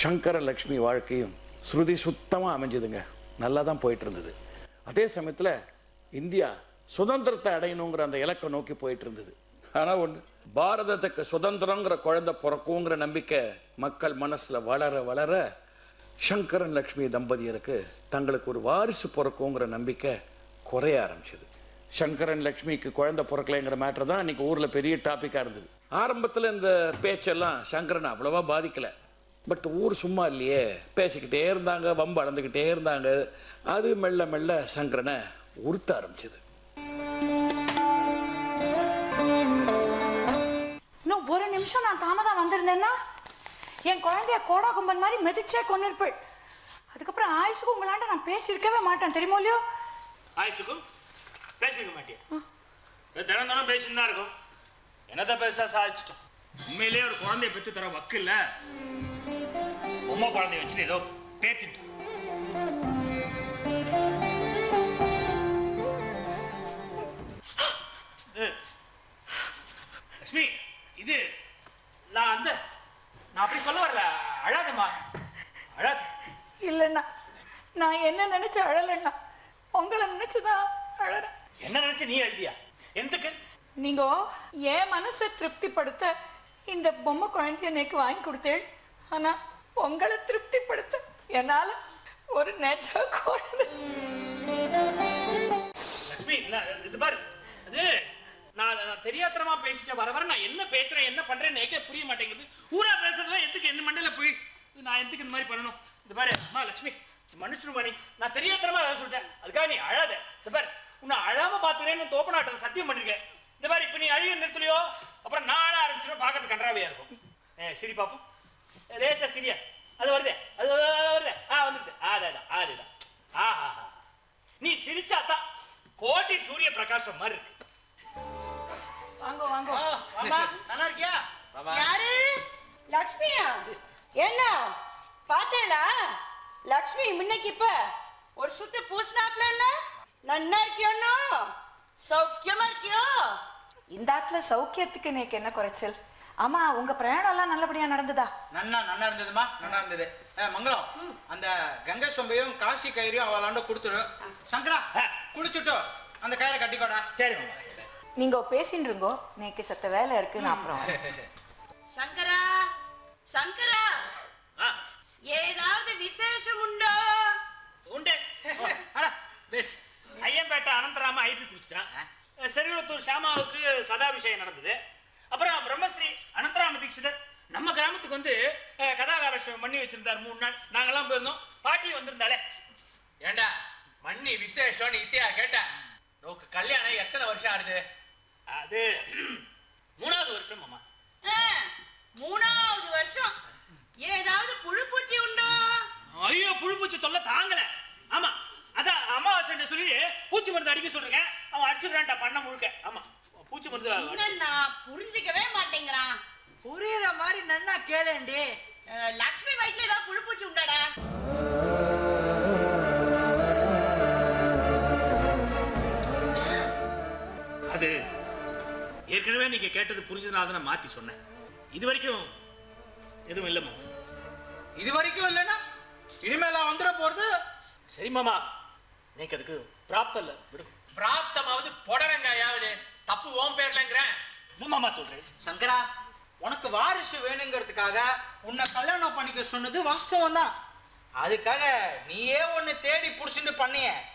சங்கர லக்ஷ்மி வாழ்க்கையும் ஸ்ருதி சுத்தமாக அமைஞ்சதுங்க நல்லா தான் போயிட்டு இருந்தது அதே சமயத்தில் இந்தியா சுதந்திரத்தை அடையணுங்கிற அந்த இலக்கை நோக்கி போயிட்டு இருந்தது ஆனால் ஒன்று பாரதத்துக்கு சுதந்திரங்கிற குழந்தை பிறக்குங்கிற நம்பிக்கை மக்கள் மனசில் வளர வளர சங்கரன் லக்ஷ்மி தம்பதியருக்கு தங்களுக்கு ஒரு வாரிசு பிறக்குங்கிற நம்பிக்கை குறைய ஆரம்பிச்சது சங்கரன் லக்ஷ்மிக்கு குழந்தை பிறக்கலைங்கிற மேட்டர் தான் அன்னைக்கு ஊரில் பெரிய டாப்பிக்காக இருந்தது ஆரம்பத்தில் இந்த பேச்செல்லாம் சங்கரன் அவ்வளவா பாதிக்கல பட் ஊர் சும்மா இல்லையே பேசிக்கிட்டே இருந்தாங்க வம்பு அளந்துக்கிட்டே இருந்தாங்க அது மெல்ல மெல்ல சங்கரனை உறுத்த ஆரம்பிச்சது இன்னும் ஒரு நிமிஷம் நான் தாமதம் வந்திருந்தேன்னா என் குழந்தைய கோடா கும்பன் மாதிரி மிதிச்சே கொண்டிருப்பேள் அதுக்கப்புறம் ஆயுசுக்கு உங்களாண்ட நான் பேசியிருக்கவே மாட்டேன் தெரியுமோ இல்லையோ ஆயுசுக்கும் பேசிருக்க மாட்டேன் தினம் தினம் பேசிட்டு தான் இருக்கும் என்னத்த பேச சாதிச்சிட்டோம் உண்மையிலேயே ஒரு குழந்தைய பெற்று தர வக்கு இல்ல பொம்மை குழந்தைய வச்சுட்டு ஏதோ பேத்திட்டோம் இது, லட்சுமி இது நான் அந்த நான் அப்படி சொல்ல வரல அழாதம்மா அழாத இல்லைண்ணா நான் என்ன நினைச்சு அழலைண்ணா உங்களை நினைச்சுதான் அழறேன் என்ன நினைச்சு நீ எழுதியா எந்தக்கு நீங்க என் மனசை திருப்திப்படுத்த இந்த பொம்மை குழந்தைய எனக்கு வாங்கி கொடுத்தேன் ஆனா உங்களை திருப்திப்படுத்த என்னால ஒரு நெஜ குழந்தை லட்சுமி நான் இது பாரு அது நான் நான் தெரியாத்தனமா பேசிட்டேன் வர வர நான் என்ன பேசுறேன் என்ன பண்றேன்னு எனக்கே புரிய மாட்டேங்குது ஊரா பேசுறதுலாம் எதுக்கு என்ன மண்டையில போய் இது நான் எதுக்கு இந்த மாதிரி பண்ணணும் இது பாரு அம்மா லட்சுமி மன்னிச்சிருமா நீ நான் தெரியாத்தனமா வேலை சொல்லிட்டேன் அதுக்காக நீ அழாத இது பாரு உன்னை அழாம பாத்துக்கிறேன்னு தோப்பனாட்டம் சத்தியம் பண்ணிருக்கேன் இந்த மாதிரி இப்ப நீ அழுக நிறுத்தலையோ அப்புறம் நான் அழ ஆரம்பிச்சிடும் பார்க்கறது கன்றாவியா இருக்கும் ஏ சரி பாப்போம் ஏ, லேசா சரியா அது வருதே அது அது வருதே ஆ வந்துடுது ஆ அதுதான் ஆ, அதுதான் ஆஹா நீ சிரிச்சாதான் கோடி சூரிய பிரகாசம் மாதிரி இருக்கு வாங்க வாங்க மாமா நல்லா இருக்கியா யாரு லக்ஷ்மியா என்ன பார்த்தேடா லக்ஷ்மி முன்னைக்கு இப்ப ஒரு சுத்து பூசினாப்ல இல்ல நன்னா இருக்கியோண்ணா சௌக்கியமா இருக்கியோ இந்த ஆத்துல சௌக்கியத்துக்கு எனக்கு என்ன குறைச்சல் ஆமா உங்க பிரயாணம் எல்லாம் நல்லபடியா நடந்ததா நன்னா நல்லா இருந்ததுமா நல்லா இருந்தது ஏ, மங்களம் அந்த கங்கை சொம்பையும் காசி கயிறையும் அவளாண்ட கொடுத்துடு சங்கரா குடிச்சுட்டு அந்த கயிறை கட்டிக்கோடா சரி மாமா நீங்க பேசிட்டு இருங்கோ நேக்கு சத்த வேலை இருக்கு நான் அப்புறம் சங்கரா சங்கரா ஆ ஏதாவது விசேஷம் உண்டோ உண்டு அட, பேஸ் ஐயம்பேட்டை அனந்தராம ஐபி குடிச்சிட்டான் செருகுளத்தூர் ஷாமாவுக்கு சதாபிஷேகம் நடந்தது அப்புறம் பிரம்மஸ்ரீ அனந்தராம தீட்சிதர் நம்ம கிராமத்துக்கு வந்து அஹ், கதாகாலட்சம் பண்ணி வச்சிருந்தார் மூணு நாள் நாங்கெல்லாம் போயிருந்தோம் பாட்டி வந்திருந்தாலே ஏண்டா மண்ணி விசேஷம்னு இத்தியா கேட்டேன் நோக்கு கல்யாணம் எத்தனை வருஷம் ஆகுது அது மூணாவது வருஷம் மாமா ஆ, மூணாவது வருஷம் ஏதாவது புழுப்பூச்சி உண்டோ ஐயோ புழு பூச்சி தொல்லை தாங்கல ஆமா அதான் அமாவாசை சொல்லி பூச்சி மருந்து அடிக்க சொல்றேன் அவன் அடிச்சுடுறான்டா பண்ண முழுக்க ஆமா பூச்சி மருந்து என்னன்னா புரிஞ்சுக்கவே மாட்டேங்கிறான் புரியுற மாதிரி நன்னா கேளேண்டி அஹ், லக்ஷ்மி வயிற்றுல ஏதாவது புழுப்பூச்சி உண்டாடா அது ஏற்கனவே நீங்க கேட்டது புரிஞ்சதுனால தான் நான் மாத்தி சொன்னேன் இது வரைக்கும் எதுவும் இல்லைம்மா இது வரைக்கும் இல்லைன்னா இனிமேல வந்துட போறது சரி மாமா நீக்கு அதுக்கு பிராப்தம் இல்லை விடு பிராப்தமாவது பொடரங்காயாவது தப்பு ஓம் பேர்லங்கிறேன் என்ன மாமா சொல்றேன் சங்கரா உனக்கு வாரிசு வேணுங்கிறதுக்காக உன்னை கல்யாணம் பண்ணிக்க சொன்னது வாஸ்தவம் தான் அதுக்காக நீயே ஒன்னு தேடி புடிச்சுட்டு பண்ணிய